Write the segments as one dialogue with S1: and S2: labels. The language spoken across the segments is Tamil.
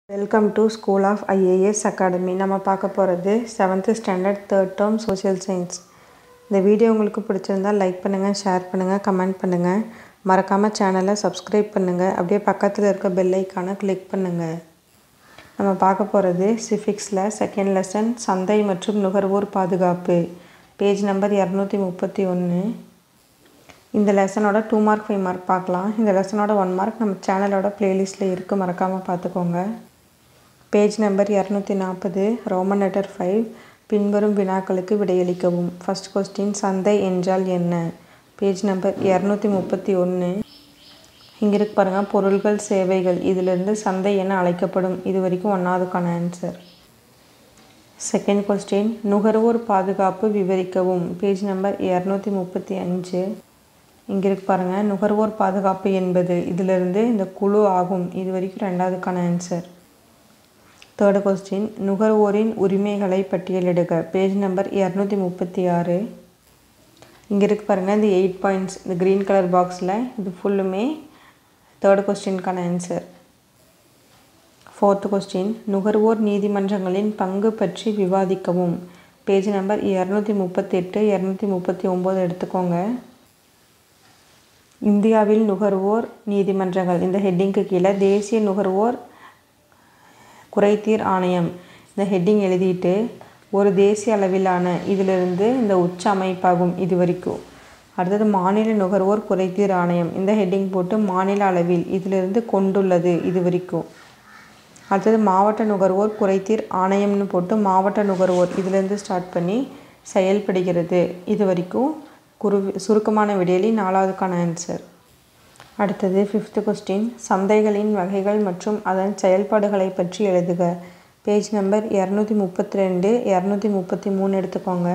S1: welcome to school of IAS academy நம்ம பார்க்க போகிறது seventh standard third term social science இந்த வீடியோ உங்களுக்கு பிடிச்சிருந்தா லைக் பண்ணுங்கள் ஷேர் பண்ணுங்கள் கமெண்ட் பண்ணுங்கள் மறக்காமல் சேனலை சப்ஸ்கிரைப் பண்ணுங்கள் அப்படியே பக்கத்தில் இருக்க பெல் ஐக்கானை கிளிக் பண்ணுங்கள் நம்ம பார்க்க போகிறது சிஃபிக்ஸில் செகண்ட் லெசன் சந்தை மற்றும் நுகர்வோர் பாதுகாப்பு பேஜ் நம்பர் இரநூத்தி முப்பத்தி ஒன்று இந்த லெசனோட டூ மார்க் ஃபைவ் மார்க் பார்க்கலாம் இந்த லெசனோட ஒன் மார்க் நம்ம சேனலோட ப்ளேலிஸ்ட்டில் இருக்குது மறக்காமல் பார்த்துக்கோங்க பேஜ் நம்பர் இரநூத்தி நாற்பது ரோமன் லெட்டர் ஃபைவ் பின்வரும் வினாக்களுக்கு விடையளிக்கவும் ஃபர்ஸ்ட் கொஸ்டின் சந்தை என்றால் என்ன பேஜ் நம்பர் இரநூத்தி முப்பத்தி ஒன்று இங்கே இருக்கு பாருங்கள் பொருள்கள் சேவைகள் இதிலிருந்து சந்தை என அழைக்கப்படும் இது வரைக்கும் ஒன்றாவதுக்கான ஆன்சர் செகண்ட் கொஸ்டின் நுகர்வோர் பாதுகாப்பு விவரிக்கவும் பேஜ் நம்பர் இரநூத்தி முப்பத்தி அஞ்சு இங்கே இருக்கு பாருங்கள் நுகர்வோர் பாதுகாப்பு என்பது இதிலிருந்து இந்த குழு ஆகும் இது வரைக்கும் ரெண்டாவதுக்கான ஆன்சர் தேர்டு கொஸ்டின் நுகர்வோரின் உரிமைகளை பட்டியலிடுக பேஜ் நம்பர் இரநூத்தி முப்பத்தி ஆறு இங்கே இருக்கு பாருங்கள் இந்த எயிட் பாயிண்ட்ஸ் இந்த க்ரீன் கலர் பாக்ஸில் இது ஃபுல்லுமே தேர்டு கொஸ்டினுக்கான ஆன்சர் ஃபோர்த்து கொஸ்டின் நுகர்வோர் நீதிமன்றங்களின் பங்கு பற்றி விவாதிக்கவும் பேஜ் நம்பர் இரநூத்தி முப்பத்தெட்டு இரநூத்தி முப்பத்தி ஒம்பது எடுத்துக்கோங்க இந்தியாவில் நுகர்வோர் நீதிமன்றங்கள் இந்த ஹெட்டிங்க்கு கீழே தேசிய நுகர்வோர் குறைதீர் ஆணையம் இந்த ஹெட்டிங் எழுதிட்டு ஒரு தேசிய அளவிலான இதிலிருந்து இந்த உச்ச அமைப்பாகும் இது வரைக்கும் அடுத்தது மாநில நுகர்வோர் குறைதீர் ஆணையம் இந்த ஹெட்டிங் போட்டு மாநில அளவில் இதிலிருந்து கொண்டுள்ளது இது வரைக்கும் அடுத்தது மாவட்ட நுகர்வோர் குறைதீர் ஆணையம்னு போட்டு மாவட்ட நுகர்வோர் இதிலேருந்து ஸ்டார்ட் பண்ணி செயல்படுகிறது இது வரைக்கும் குரு சுருக்கமான விடையலி நாலாவதுக்கான ஆன்சர் அடுத்தது ஃபிஃப்த்து கொஸ்டின் சந்தைகளின் வகைகள் மற்றும் அதன் செயல்பாடுகளை பற்றி எழுதுக பேஜ் நம்பர் இரநூத்தி முப்பத்தி ரெண்டு இரநூத்தி முப்பத்தி மூணு எடுத்துக்கோங்க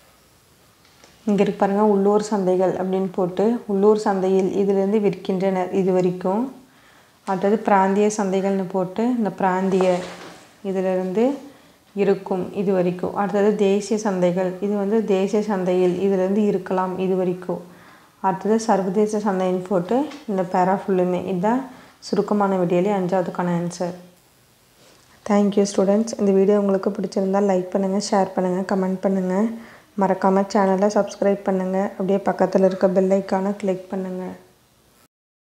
S1: இங்கே இருக்கு பாருங்கள் உள்ளூர் சந்தைகள் அப்படின்னு போட்டு உள்ளூர் சந்தையில் இதிலிருந்து விற்கின்றனர் இது வரைக்கும் அடுத்தது பிராந்திய சந்தைகள்னு போட்டு இந்த பிராந்திய இதிலிருந்து இருக்கும் இது வரைக்கும் அடுத்தது தேசிய சந்தைகள் இது வந்து தேசிய சந்தையில் இதிலிருந்து இருக்கலாம் இது வரைக்கும் அடுத்தது சர்வதேச சந்தைன்னு போட்டு இந்த பேரா ஃபுல்லுமே இதுதான் சுருக்கமான விடியலே அஞ்சாவதுக்கான ஆன்சர் தேங்க்யூ ஸ்டூடெண்ட்ஸ் இந்த வீடியோ உங்களுக்கு பிடிச்சிருந்தால் லைக் பண்ணுங்கள் ஷேர் பண்ணுங்கள் கமெண்ட் பண்ணுங்கள் மறக்காமல் சேனலை சப்ஸ்கிரைப் பண்ணுங்கள் அப்படியே பக்கத்தில் இருக்க பெல் ஐக்கானை கிளிக் பண்ணுங்கள்